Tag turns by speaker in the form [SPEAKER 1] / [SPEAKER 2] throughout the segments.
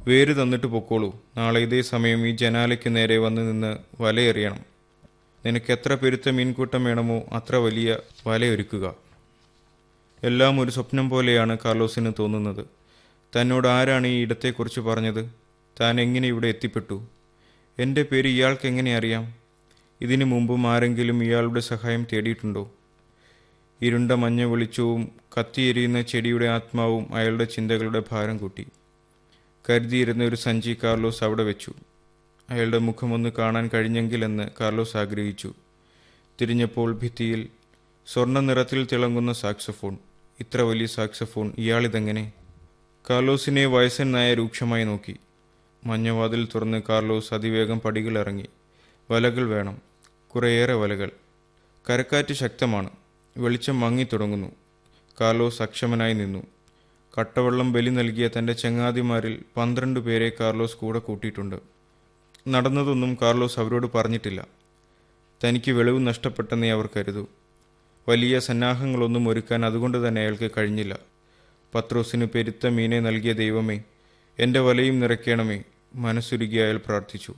[SPEAKER 1] വേര് തന്നിട്ട് പൊക്കോളൂ നാളെ ഇതേ സമയം ഈ ജനാലയ്ക്ക് നേരെ വന്ന് നിന്ന് വലയെറിയണം നിനക്ക് എത്ര പെരുത്ത മീൻകൂട്ടം വേണമോ അത്ര വലിയ വലയൊരുക്കുക എല്ലാം ഒരു സ്വപ്നം പോലെയാണ് കാർലോസിന് തോന്നുന്നത് തന്നോട് ആരാണ് ഈ ഇടത്തെക്കുറിച്ച് പറഞ്ഞത് താൻ എങ്ങനെ ഇവിടെ എത്തിപ്പെട്ടു എൻ്റെ പേര് ഇയാൾക്ക് എങ്ങനെ അറിയാം ഇതിനു മുമ്പും ആരെങ്കിലും ഇയാളുടെ സഹായം തേടിയിട്ടുണ്ടോ ഇരുണ്ട മഞ്ഞ വെളിച്ചവും കത്തിയെരിയുന്ന ചെടിയുടെ ആത്മാവും അയാളുടെ ചിന്തകളുടെ ഭാരം കൂട്ടി കരുതിയിരുന്ന ഒരു സഞ്ചി കാർലോസ് അവിടെ വെച്ചു അയാളുടെ മുഖമൊന്ന് കാണാൻ കഴിഞ്ഞെങ്കിലെന്ന് കാർലോസ് ആഗ്രഹിച്ചു തിരിഞ്ഞപ്പോൾ ഭിത്തിയിൽ സ്വർണ്ണ നിറത്തിൽ തിളങ്ങുന്ന സാക്സഫോൺ ഇത്ര വലിയ സാക്സഫോൺ ഇയാളിതെങ്ങനെ കാർലോസിനെ വയസ്സൻ നായ രൂക്ഷമായി നോക്കി മഞ്ഞവാതിൽ തുറന്ന് കാർലോസ് അതിവേഗം പടികളിറങ്ങി വലകൾ വേണം കുറേയേറെ വലകൾ കരക്കാറ്റ് ശക്തമാണ് വെളിച്ചം മങ്ങിത്തുടങ്ങുന്നു കാർലോസ് അക്ഷമനായി നിന്നു കട്ടവെള്ളം ബലി നൽകിയ തൻ്റെ ചങ്ങാതിമാരിൽ പന്ത്രണ്ട് പേരെ കാർലോസ് കൂടെ കൂട്ടിയിട്ടുണ്ട് നടന്നതൊന്നും കാർലോസ് അവരോട് പറഞ്ഞിട്ടില്ല തനിക്ക് വെളിവ് നഷ്ടപ്പെട്ടെന്നേ അവർ കരുതൂ വലിയ സന്നാഹങ്ങളൊന്നും ഒരുക്കാൻ അതുകൊണ്ട് തന്നെ അയാൾക്ക് കഴിഞ്ഞില്ല പത്രോസിന് പെരുത്ത മീനെ നൽകിയ ദൈവമേ എൻ്റെ വലയും നിറയ്ക്കണമേ മനസ്സുരുകി അയാൾ പ്രാർത്ഥിച്ചു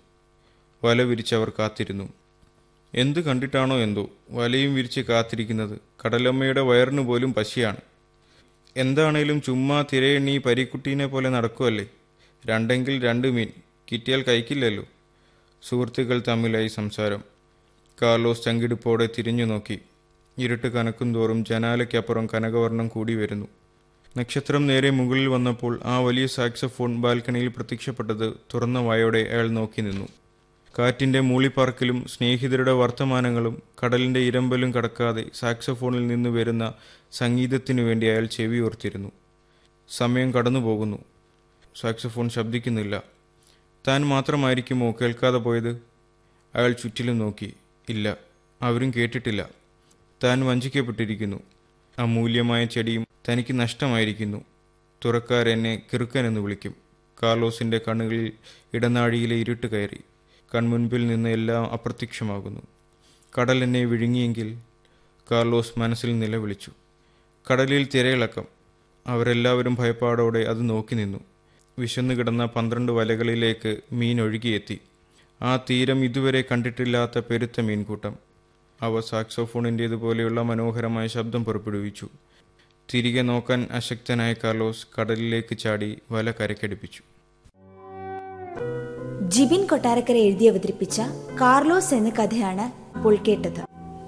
[SPEAKER 1] വല വിരിച്ചവർ കാത്തിരുന്നു എന്ത് കണ്ടിട്ടാണോ എന്തോ വലയും വിരിച്ച് കാത്തിരിക്കുന്നത് കടലമ്മയുടെ വയറിന് പോലും പശിയാണ് എന്താണേലും ചുമ്മാ തിരയെണ്ണി പരിക്കുട്ടീനെ പോലെ നടക്കുമല്ലേ രണ്ടെങ്കിൽ രണ്ട് മീൻ കിട്ടിയാൽ കഴിക്കില്ലല്ലോ സുഹൃത്തുക്കൾ തമ്മിലായി സംസാരം കാർലോസ് ചങ്കിടിപ്പോടെ തിരിഞ്ഞു നോക്കി ഇരുട്ട് കനക്കും തോറും ജനാലയ്ക്കപ്പുറം കനകവർണ്ണം കൂടി വരുന്നു നക്ഷത്രം നേരെ മുകളിൽ വന്നപ്പോൾ ആ വലിയ സാക്സഫോൺ ബാൽക്കണിയിൽ പ്രത്യക്ഷപ്പെട്ടത് തുറന്ന വായോടെ അയാൾ നോക്കി നിന്നു കാറ്റിന്റെ മൂളിപ്പാർക്കിലും സ്നേഹിതരുടെ വർത്തമാനങ്ങളും കടലിന്റെ ഇരമ്പലും കടക്കാതെ സാക്സഫോണിൽ നിന്ന് വരുന്ന സംഗീതത്തിനു വേണ്ടി അയാൾ ചെവി ഓർത്തിരുന്നു സമയം കടന്നു പോകുന്നു സാക്സഫോൺ ശബ്ദിക്കുന്നില്ല താൻ മാത്രമായിരിക്കുമോ കേൾക്കാതെ പോയത് അയാൾ ചുറ്റിലും നോക്കി ഇല്ല അവരും കേട്ടിട്ടില്ല താൻ വഞ്ചിക്കപ്പെട്ടിരിക്കുന്നു അമൂല്യമായ ചെടിയും തനിക്ക് നഷ്ടമായിരിക്കുന്നു തുറക്കാരെന്നെ കിറുക്കനെന്ന് വിളിക്കും കാർലോസിന്റെ കണ്ണുകളിൽ ഇടനാഴിയിലെ ഇരുട്ട് കയറി കൺമുൻപിൽ നിന്ന് എല്ലാം അപ്രത്യക്ഷമാകുന്നു കടൽ എന്നെ വിഴുങ്ങിയെങ്കിൽ കാർലോസ് മനസ്സിൽ നിലവിളിച്ചു കടലിൽ തിരയിളക്കം അവരെല്ലാവരും ഭയപ്പാടോടെ അത് നോക്കി നിന്നു വിശന്നു കിടന്ന പന്ത്രണ്ട് വലകളിലേക്ക് മീൻ ഒഴുകിയെത്തി ആ തീരം ഇതുവരെ കണ്ടിട്ടില്ലാത്ത പെരുത്ത മീൻകൂട്ടം അവ സാക്സോഫോണിൻ്റേതുപോലെയുള്ള മനോഹരമായ ശബ്ദം പുറപ്പെടുവിച്ചു തിരികെ നോക്കാൻ അശക്തനായ കാർലോസ് കടലിലേക്ക് ചാടി വല കരക്കടിപ്പിച്ചു
[SPEAKER 2] ജിബിൻ കൊട്ടാരക്കര എഴുതി അവതരിപ്പിച്ച കാർലോസ് എന്ന കഥയാണ് ഇപ്പോൾ കേട്ടത്